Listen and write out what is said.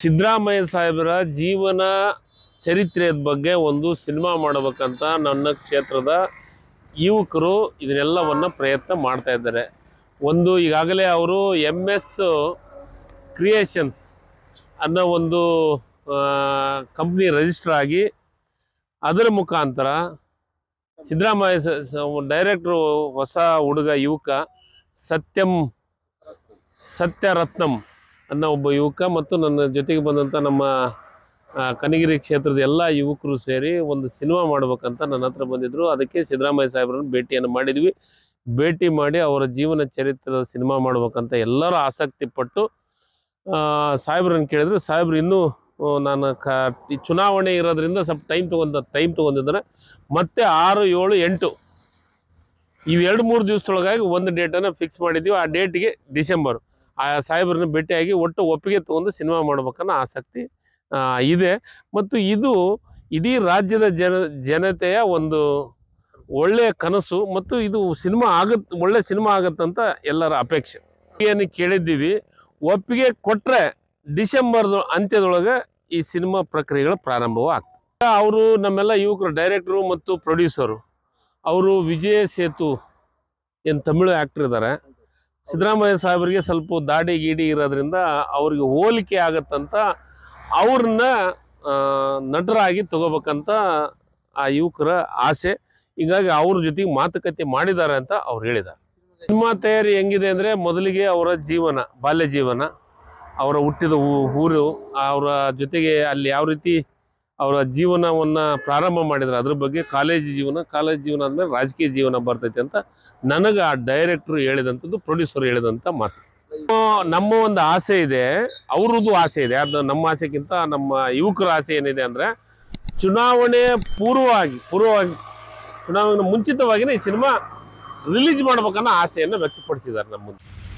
ಸಿದ್ದರಾಮಯ್ಯ ಸಾಹೇಬರ ಜೀವನ ಚರಿತ್ರೆಯ ಬಗ್ಗೆ ಒಂದು ಸಿನಿಮಾ ಮಾಡಬೇಕಂತ ನನ್ನ ಕ್ಷೇತ್ರದ ಯುವಕರು ಇದನ್ನೆಲ್ಲವನ್ನು ಪ್ರಯತ್ನ ಮಾಡ್ತಾ ಇದ್ದಾರೆ ಒಂದು ಈಗಾಗಲೇ ಅವರು ಎಮ್ ಎಸ್ ಕ್ರಿಯೇಷನ್ಸ್ ಅನ್ನೋ ಒಂದು ಕಂಪ್ನಿ ರಿಜಿಸ್ಟರ್ ಆಗಿ ಅದರ ಮುಖಾಂತರ ಸಿದ್ದರಾಮಯ್ಯ ಸ- ಸ- ಡೈರೆಕ್ಟ್ರು ಹೊಸ ಹುಡುಗ ಯುವಕ ಸತ್ಯಂ ಸತ್ಯರತ್ನಂ ಅನ್ನೋ ಒಬ್ಬ ಯುವಕ ಮತ್ತು ನನ್ನ ಜೊತೆಗೆ ಬಂದಂಥ ನಮ್ಮ ಆ, ಕನಗಿರಿ ಕ್ಷೇತ್ರದ ಎಲ್ಲ ಯುವಕರು ಸೇರಿ ಒಂದು ಸಿನಿಮಾ ಮಾಡ್ಬೇಕಂತ ನನ್ನ ಹತ್ರ ಬಂದಿದ್ದರು ಅದಕ್ಕೆ ಸಿದ್ದರಾಮಯ್ಯ ಸಾಹೇಬ್ರನ್ನ ಭೇಟಿಯನ್ನು ಮಾಡಿದ್ವಿ ಭೇಟಿ ಮಾಡಿ ಅವರ ಜೀವನ ಚರಿತ್ರದ ಸಿನಿಮಾ ಮಾಡ್ಬೇಕಂತ ಎಲ್ಲರೂ ಆಸಕ್ತಿ ಪಟ್ಟು ಆ, ಸಾಹೇಬ್ರನ್ನ ಕೇಳಿದ್ರು ಸಾಹೇಬ್ರು ಇನ್ನೂ ಆ, ನಾನು ಕ ಈ ಚುನಾವಣೆ ಇರೋದ್ರಿಂದ ಸ್ವಲ್ಪ ಟೈಮ್ ತೊಗೊಂಡ ಟೈಮ್ ತೊಗೊಂಡಿದ್ದಾರೆ ಮತ್ತೆ ಆರು ಏಳು ಎಂಟು ಇವು ಎರಡು ಮೂರು ದಿವಸದೊಳಗಾಗಿ ಒಂದು ಡೇಟನ್ನು ಫಿಕ್ಸ್ ಮಾಡಿದ್ದೀವಿ ಆ ಡೇಟಿಗೆ ಡಿಸೆಂಬರ್ ಆ ಸಾಹೇಬ್ರನ್ನ ಭೇಟಿಯಾಗಿ ಒಟ್ಟು ಒಪ್ಪಿಗೆ ತೊಗೊಂಡು ಸಿನಿಮಾ ಮಾಡ್ಬೇಕನ್ನೋ ಆಸಕ್ತಿ ಆ, ಇದೆ ಮತ್ತು ಇದು ಇಡೀ ರಾಜ್ಯದ ಜನ ಜನತೆಯ ಒಂದು ಒಳ್ಳೆಯ ಕನಸು ಮತ್ತು ಇದು ಸಿನಿಮಾ ಆಗತ್ ಒಳ್ಳೆ ಸಿನಿಮಾ ಆಗತ್ತಂತ ಎಲ್ಲರ ಅಪೇಕ್ಷೆ ಏನು ಕೇಳಿದ್ದೀವಿ ಒಪ್ಪಿಗೆ ಕೊಟ್ಟರೆ ಡಿಸೆಂಬರ್ ಅಂತ್ಯದೊಳಗೆ ಈ ಸಿನಿಮಾ ಪ್ರಕ್ರಿಯೆಗಳು ಪ್ರಾರಂಭವೂ ಆಗ್ತದೆ ಅವರು ನಮ್ಮೆಲ್ಲ ಯುವಕರು ಡೈರೆಕ್ಟ್ರು ಮತ್ತು ಪ್ರೊಡ್ಯೂಸರು ಅವರು ವಿಜಯ ಸೇತು ಏನು ತಮಿಳು ಆ್ಯಕ್ಟ್ರ್ ಇದ್ದಾರೆ ಸಿದ್ದರಾಮಯ್ಯ ಸಾಹೇಬರಿಗೆ ಸ್ವಲ್ಪ ದಾಡಿ ಗೀಡಿ ಇರೋದ್ರಿಂದ ಅವ್ರಿಗೆ ಹೋಲಿಕೆ ಆಗತ್ತಂತ ಅವ್ರನ್ನ ಆ, ನಟರಾಗಿ ತಗೋಬೇಕಂತ ಆ ಯುವಕರ ಆಸೆ ಹೀಗಾಗಿ ಅವ್ರ ಜೊತೆಗೆ ಮಾತುಕತೆ ಮಾಡಿದ್ದಾರೆ ಅಂತ ಅವ್ರು ಹೇಳಿದ್ದಾರೆ ಸಿನಿಮಾ ತಯಾರಿ ಹೆಂಗಿದೆ ಅಂದರೆ ಮೊದಲಿಗೆ ಅವರ ಜೀವನ ಬಾಲ್ಯ ಜೀವನ ಅವರ ಹುಟ್ಟಿದ ಊ- ಊರು ಅವರ ಜೊತೆಗೆ ಅಲ್ಲಿ ಯಾವ ರೀತಿ ಅವರ ಜೀವನವನ್ನು ಪ್ರಾರಂಭ ಮಾಡಿದ್ರು ಅದ್ರ ಬಗ್ಗೆ ಕಾಲೇಜ್ ಜೀವನ ಕಾಲೇಜ್ ಜೀವನ ಆದಮೇಲೆ ರಾಜಕೀಯ ಜೀವನ ಬರ್ತೈತೆ ಅಂತ ನನಗೆ ಆ ಡೈರೆಕ್ಟ್ರು ಹೇಳಿದಂಥದ್ದು ಪ್ರೊಡ್ಯೂಸರ್ ಹೇಳಿದಂಥ ಮಾತು ಆ, ನಮ್ಮ ಒಂದು ಆಸೆ ಇದೆ ಅವ್ರದ್ದು ಆಸೆ ಇದೆ ಅದು ನಮ್ಮ ಆಸೆಗಿಂತ ನಮ್ಮ ಯುವಕರ ಆಸೆ ಏನಿದೆ ಅಂದರೆ ಚುನಾವಣೆ ಪೂರ್ವವಾಗಿ ಪೂರ್ವವಾಗಿ ಚುನಾವಣೆ ಮುಂಚಿತವಾಗಿಯೇ ಈ ಸಿನಿಮಾ ರಿಲೀಸ್ ಮಾಡ್ಬೇಕನ್ನೋ ಆಸೆಯನ್ನು ವ್ಯಕ್ತಪಡಿಸಿದ್ದಾರೆ ನಮ್ಮ ಮುಂದೆ